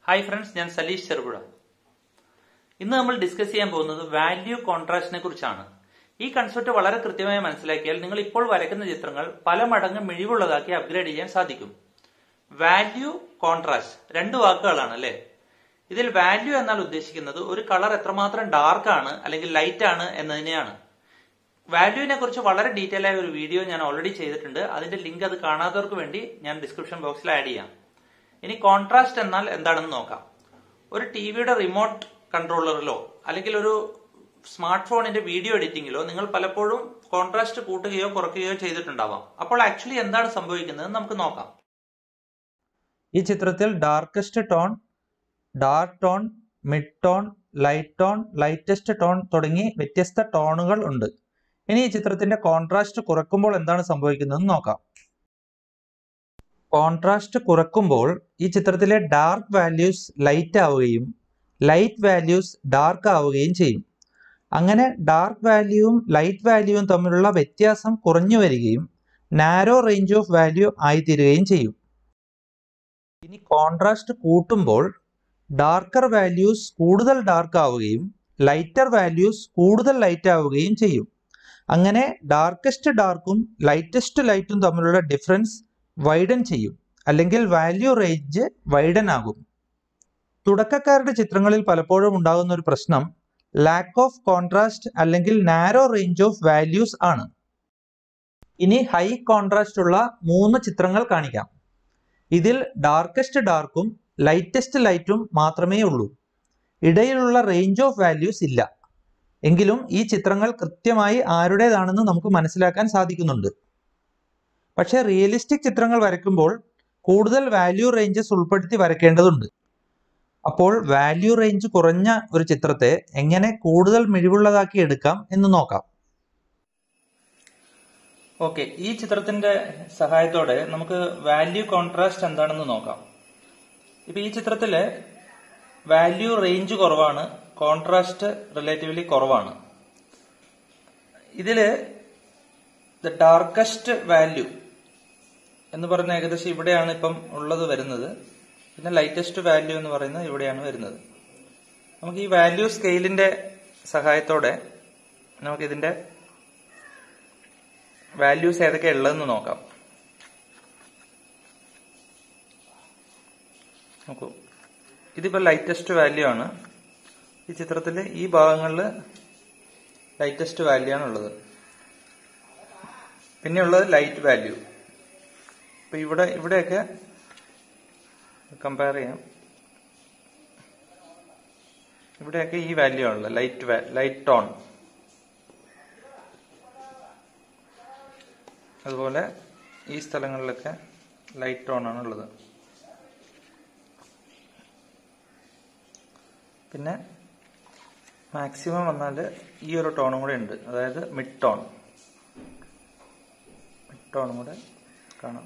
hi friends ഞാൻ സലീഷ് ചെറുപുഴ ഇന്ന് നമ്മൾ ഡിസ്കസ് ചെയ്യാൻ പോകുന്നത് വാല്യൂ കോൺട്രാസ്റ്റിനെ കുറിച്ചാണ് ഈ കൺസെപ്റ്റ് വളരെ കൃത്യമായി മനസ്സിലാക്കിയാൽ നിങ്ങൾ ഇപ്പോൾ വരയ്ക്കുന്ന ചിത്രങ്ങൾ പല മടങ്ങ് മിഴിവുള്ളതാക്കി അപ്ഗ്രേഡ് ചെയ്യാൻ സാധിക്കും വാല്യൂ കോൺട്രാസ്റ്റ് രണ്ട് വാക്കുകളാണ് അല്ലെ ഇതിൽ വാല്യൂ എന്നാൽ ഉദ്ദേശിക്കുന്നത് ഒരു കളർ എത്രമാത്രം ഡാർക്ക് ആണ് അല്ലെങ്കിൽ ലൈറ്റ് ആണ് എന്നതിനെയാണ് വാല്യൂവിനെ കുറിച്ച് വളരെ ഡീറ്റെയിൽ ആയ ഒരു വീഡിയോ ഞാൻ ഓൾറെഡി ചെയ്തിട്ടുണ്ട് അതിന്റെ ലിങ്ക് അത് കാണാത്തവർക്ക് വേണ്ടി ഞാൻ ഡിസ്ക്രിപ്ഷൻ ബോക്സിൽ ആഡ് ചെയ്യാം ഇനി കോൺട്രാസ്റ്റ് എന്നാൽ എന്താണെന്ന് നോക്കാം ഒരു ടി വിയുടെ റിമോട്ട് കൺട്രോളറിലോ അല്ലെങ്കിൽ ഒരു സ്മാർട്ട് ഫോണിന്റെ വീഡിയോ എഡിറ്റിംഗിലോ നിങ്ങൾ പലപ്പോഴും കോൺട്രാസ്റ്റ് കൂട്ടുകയോ കുറയ്ക്കുകയോ ചെയ്തിട്ടുണ്ടാവാം അപ്പോൾ ആക്ച്വലി എന്താണ് സംഭവിക്കുന്നത് നമുക്ക് നോക്കാം ഈ ചിത്രത്തിൽ darkest tone dark tone mid tone light tone lightest tone തുടങ്ങി വ്യത്യസ്ത ടോണുകൾ ഉണ്ട് ഇനി ഈ ചിത്രത്തിന്റെ കോൺട്രാസ്റ്റ് കുറക്കുമ്പോൾ എന്താണ് സംഭവിക്കുന്നതെന്ന് നോക്കാം കോൺട്രാസ്റ്റ് കുറക്കുമ്പോൾ ഈ ചിത്രത്തിലെ ഡാർക്ക് വാല്യൂസ് ലൈറ്റ് ആവുകയും ലൈറ്റ് വാല്യൂസ് ഡാർക്ക് ആവുകയും ചെയ്യും അങ്ങനെ ഡാർക്ക് വാല്യൂവും ലൈറ്റ് വാല്യൂവും തമ്മിലുള്ള വ്യത്യാസം കുറഞ്ഞു വരികയും നാരോ റേഞ്ച് ഓഫ് വാല്യൂ ആയിത്തീരുകയും ചെയ്യും ഇനി കോൺട്രാസ്റ്റ് കൂട്ടുമ്പോൾ ഡാർക്കർ വാല്യൂസ് കൂടുതൽ ഡാർക്ക് ആവുകയും ലൈറ്റർ വാല്യൂസ് കൂടുതൽ ലൈറ്റ് ആവുകയും ചെയ്യും അങ്ങനെ ഡാർക്കസ്റ്റ് ഡാർക്കും ലൈറ്റസ്റ്റ് ലൈറ്റും തമ്മിലുള്ള ഡിഫറൻസ് വൈഡൻ ചെയ്യും അല്ലെങ്കിൽ വാല്യൂ റേഞ്ച് വൈഡൻ ആകും തുടക്കക്കാരുടെ ചിത്രങ്ങളിൽ പലപ്പോഴും ഉണ്ടാകുന്ന ഒരു പ്രശ്നം ലാക്ക് ഓഫ് കോൺട്രാസ്റ്റ് അല്ലെങ്കിൽ നാരോ റേഞ്ച് ഓഫ് വാല്യൂസ് ആണ് ഇനി ഹൈ കോൺട്രാസ്റ്റ് ഉള്ള മൂന്ന് ചിത്രങ്ങൾ കാണിക്കാം ഇതിൽ ഡാർക്കസ്റ്റ് ഡാർക്കും ലൈറ്റസ്റ്റ് ലൈറ്റും മാത്രമേ ഉള്ളൂ ഇടയിലുള്ള റേഞ്ച് ഓഫ് വാല്യൂസ് ഇല്ല എങ്കിലും ഈ ചിത്രങ്ങൾ കൃത്യമായി ആരുടേതാണെന്ന് നമുക്ക് മനസ്സിലാക്കാൻ സാധിക്കുന്നുണ്ട് പക്ഷേ റിയലിസ്റ്റിക് ചിത്രങ്ങൾ വരയ്ക്കുമ്പോൾ കൂടുതൽ വാല്യൂ റേഞ്ചസ് ഉൾപ്പെടുത്തി വരയ്ക്കേണ്ടതുണ്ട് അപ്പോൾ വാല്യൂ റേഞ്ച് കുറഞ്ഞ ഒരു ചിത്രത്തെ എങ്ങനെ കൂടുതൽ മിഴിവുള്ളതാക്കി എടുക്കാം എന്ന് നോക്കാം ഓക്കെ ഈ ചിത്രത്തിന്റെ സഹായത്തോടെ നമുക്ക് വാല്യൂ കോൺട്രാസ്റ്റ് എന്താണെന്ന് നോക്കാം ഇപ്പൊ ഈ ചിത്രത്തില് വാല്യൂ റേഞ്ച് കുറവാണ് കോൺട്രാസ്റ്റ് റിലേറ്റീവ്ലി കുറവാണ് ഇതില് ദ ഡാർക്കസ്റ്റ് വാല്യൂ എന്ന് പറയുന്ന ഏകദേശം ഇവിടെയാണ് ഇപ്പം ഉള്ളത് വരുന്നത് പിന്നെ ലൈറ്റസ്റ്റ് വാല്യൂ എന്ന് പറയുന്നത് ഇവിടെയാണ് വരുന്നത് നമുക്ക് ഈ വാല്യൂ സ്കെയിലിന്റെ സഹായത്തോടെ നമുക്ക് ഇതിന്റെ വാല്യൂസ് ഏതൊക്കെയാണ് ഉള്ളതെന്ന് നോക്കാം നോക്കൂ ഇതിപ്പോ ലൈറ്റസ്റ്റ് വാല്യൂ ആണ് ഈ ചിത്രത്തിൽ ഈ ഭാഗങ്ങളിൽ ലൈറ്റസ്റ്റ് വാല്യൂ ആണ് ഉള്ളത് പിന്നെ ഉള്ളത് ലൈറ്റ് വാല്യൂ ഇപ്പൊ ഇവിടെ ഇവിടെയൊക്കെ കമ്പയർ ചെയ്യാം ഇവിടെയൊക്കെ ഈ വാല്യൂ ആണുള്ളത് ലൈറ്റ് ലൈറ്റ് ടോൺ അതുപോലെ ഈ സ്ഥലങ്ങളിലൊക്കെ ലൈറ്റ് ടോൺ ആണ് ഉള്ളത് പിന്നെ മാക്സിമം വന്നാൽ ഈ ഒരു ടോണും കൂടെ ഉണ്ട് അതായത് മിഡ് ടോൺ മിഡ് ടോണും കൂടെ കാണാം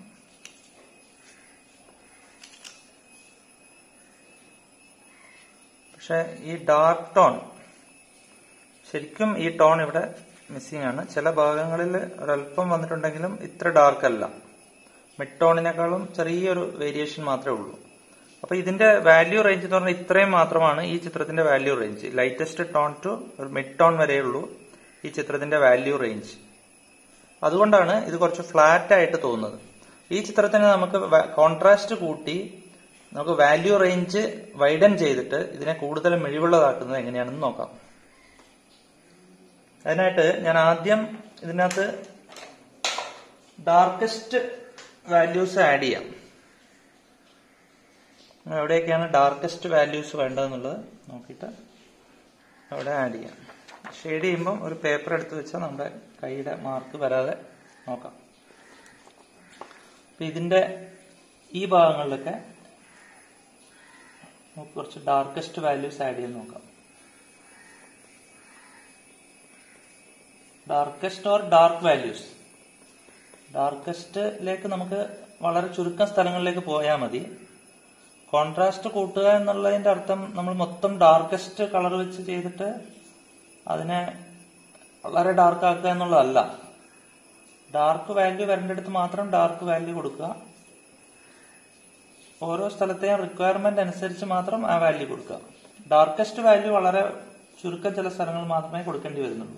പക്ഷെ ഈ ഡാർക്ക് ടോൺ ശരിക്കും ഈ ടോൺ ഇവിടെ മിസ്സിംഗ് ആണ് ചില ഭാഗങ്ങളിൽ ഒരല്പം വന്നിട്ടുണ്ടെങ്കിലും ഇത്ര ഡാർക്ക് അല്ല മിഡ് ടോണിനേക്കാളും ചെറിയൊരു വേരിയേഷൻ മാത്രമേ ഉള്ളൂ അപ്പൊ ഇതിന്റെ വാല്യൂ റേഞ്ച് എന്ന് പറഞ്ഞാൽ ഇത്രയും മാത്രമാണ് ഈ ചിത്രത്തിന്റെ value range lightest tone to mid tone വരെയുള്ളൂ ഈ ചിത്രത്തിന്റെ വാല്യൂ റേഞ്ച് അതുകൊണ്ടാണ് ഇത് കുറച്ച് ഫ്ലാറ്റ് ആയിട്ട് തോന്നുന്നത് ഈ ചിത്രത്തിന് നമുക്ക് കോൺട്രാസ്റ്റ് കൂട്ടി നമുക്ക് വാല്യൂ റേഞ്ച് വൈഡൻ ചെയ്തിട്ട് ഇതിനെ കൂടുതൽ മിഴിവുള്ളതാക്കുന്നത് എങ്ങനെയാണെന്ന് നോക്കാം അതിനായിട്ട് ഞാൻ ആദ്യം ഇതിനകത്ത് ഡാർക്കസ്റ്റ് വാല്യൂസ് ആഡ് ചെയ്യാം എവിടെയൊക്കെയാണ് ഡാർക്കസ്റ്റ് വാല്യൂസ് വേണ്ടതെന്നുള്ളത് നോക്കിയിട്ട് അവിടെ ആഡ് ചെയ്യാം ഷെയ്ഡ് ചെയ്യുമ്പം ഒരു പേപ്പർ എടുത്ത് വെച്ചാൽ നമ്മുടെ കൈയുടെ മാർക്ക് വരാതെ നോക്കാം അപ്പൊ ഇതിന്റെ ഈ ഭാഗങ്ങളിലൊക്കെ നമുക്ക് കുറച്ച് ഡാർക്കസ്റ്റ് വാല്യൂസ് ആഡ് ചെയ്ത് നോക്കാം ഡാർക്കസ്റ്റ് ഓർ ഡാർക്ക് വാല്യൂസ് ഡാർക്കസ്റ്റിലേക്ക് നമുക്ക് വളരെ ചുരുക്കം സ്ഥലങ്ങളിലേക്ക് പോയാൽ മതി കോൺട്രാസ്റ്റ് കൂട്ടുക എന്നുള്ളതിന്റെ അർത്ഥം നമ്മൾ മൊത്തം ഡാർക്കസ്റ്റ് കളർ വെച്ച് ചെയ്തിട്ട് അതിനെ വളരെ ഡാർക്ക് ആക്കുക എന്നുള്ളതല്ല ഡാർക്ക് വാല്യൂ വരേണ്ടടുത്ത് മാത്രം ഡാർക്ക് വാല്യൂ കൊടുക്കുക ഓരോ സ്ഥലത്തെയും റിക്വയർമെന്റ് അനുസരിച്ച് മാത്രം ആ വാല്യൂ കൊടുക്കുക ഡാർക്കസ്റ്റ് വാല്യൂ വളരെ ചുരുക്കം ചില സ്ഥലങ്ങൾ മാത്രമേ കൊടുക്കേണ്ടി വരുന്നുള്ളൂ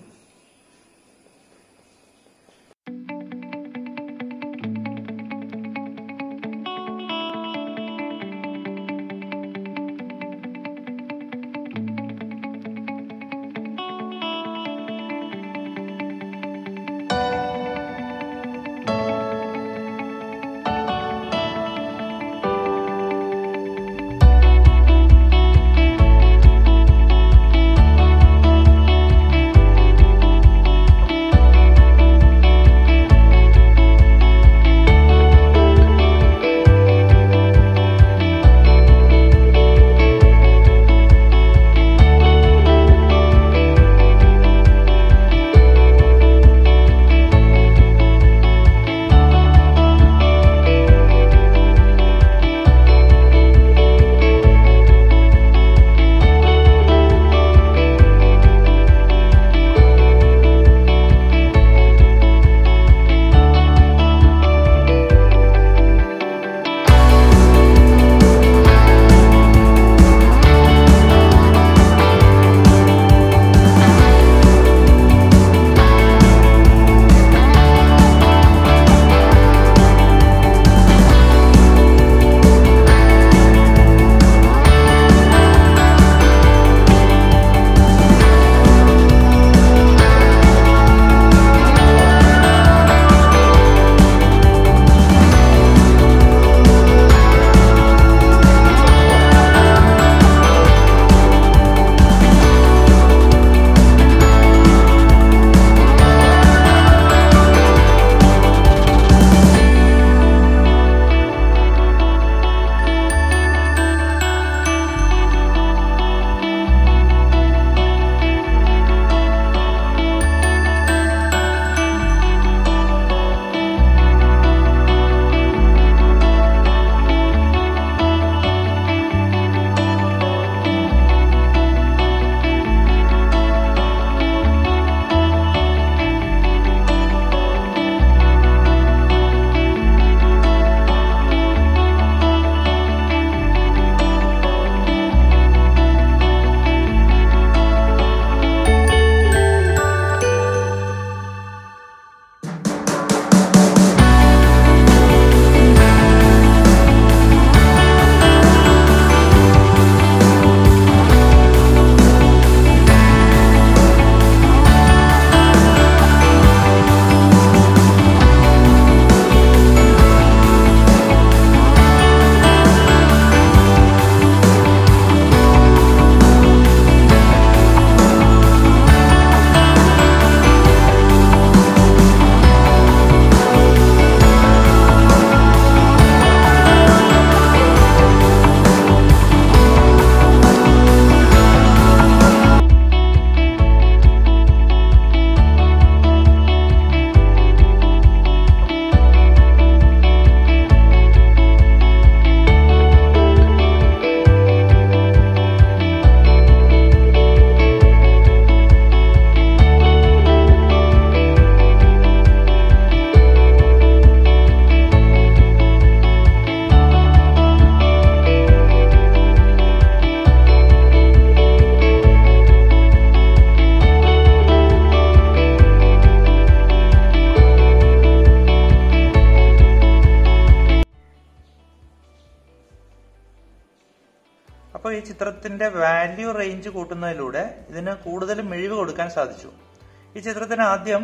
അപ്പോൾ ഈ ചിത്രത്തിന്റെ വാല്യൂ റേഞ്ച് കൂട്ടുന്നതിലൂടെ ഇതിന് കൂടുതൽ മിഴിവ് കൊടുക്കാൻ സാധിച്ചു ഈ ചിത്രത്തിന് ആദ്യം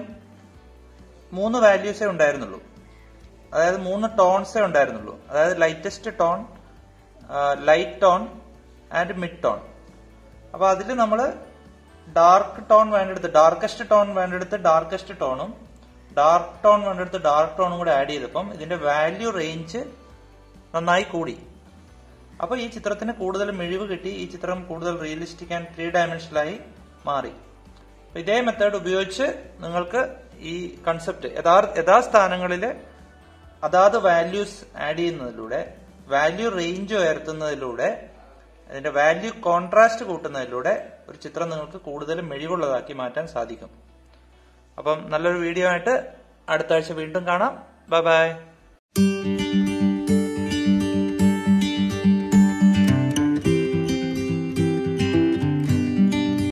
മൂന്ന് വാല്യൂസേ ഉണ്ടായിരുന്നുള്ളൂ അതായത് മൂന്ന് ടോൺസേ ഉണ്ടായിരുന്നുള്ളൂ അതായത് lightest tone light tone and mid tone അപ്പൊ അതിൽ നമ്മൾ ഡാർക്ക് ടോൺ വേണ്ടെടുത്ത് ഡാർക്കസ്റ്റ് ടോൺ വേണ്ടെടുത്ത് ഡാർക്കസ്റ്റ് ടോണും ഡാർക്ക് ടോൺ വേണ്ടെടുത്ത് ഡാർക്ക് ടോണും കൂടെ ആഡ് ചെയ്തപ്പം ഇതിന്റെ വാല്യൂ റേഞ്ച് നന്നായി കൂടി അപ്പോൾ ഈ ചിത്രത്തിന് കൂടുതൽ മിഴിവ് കിട്ടി ഈ ചിത്രം കൂടുതൽ റിയലിസ്റ്റിക് ആൻഡ് ത്രീ ഡയമെൻഷനിലായി മാറി അപ്പൊ ഇതേ മെത്തേഡ് ഉപയോഗിച്ച് നിങ്ങൾക്ക് ഈ കൺസെപ്റ്റ് യഥാ യഥാസ്ഥാനങ്ങളിൽ അതാത് വാല്യൂസ് ആഡ് ചെയ്യുന്നതിലൂടെ വാല്യൂ റേഞ്ച് ഉയർത്തുന്നതിലൂടെ അതിന്റെ വാല്യൂ കോൺട്രാസ്റ്റ് കൂട്ടുന്നതിലൂടെ ഒരു ചിത്രം നിങ്ങൾക്ക് കൂടുതൽ മിഴിവുള്ളതാക്കി മാറ്റാൻ സാധിക്കും അപ്പം നല്ലൊരു വീഡിയോ ആയിട്ട് അടുത്ത ആഴ്ച വീണ്ടും കാണാം ബൈ ബൈ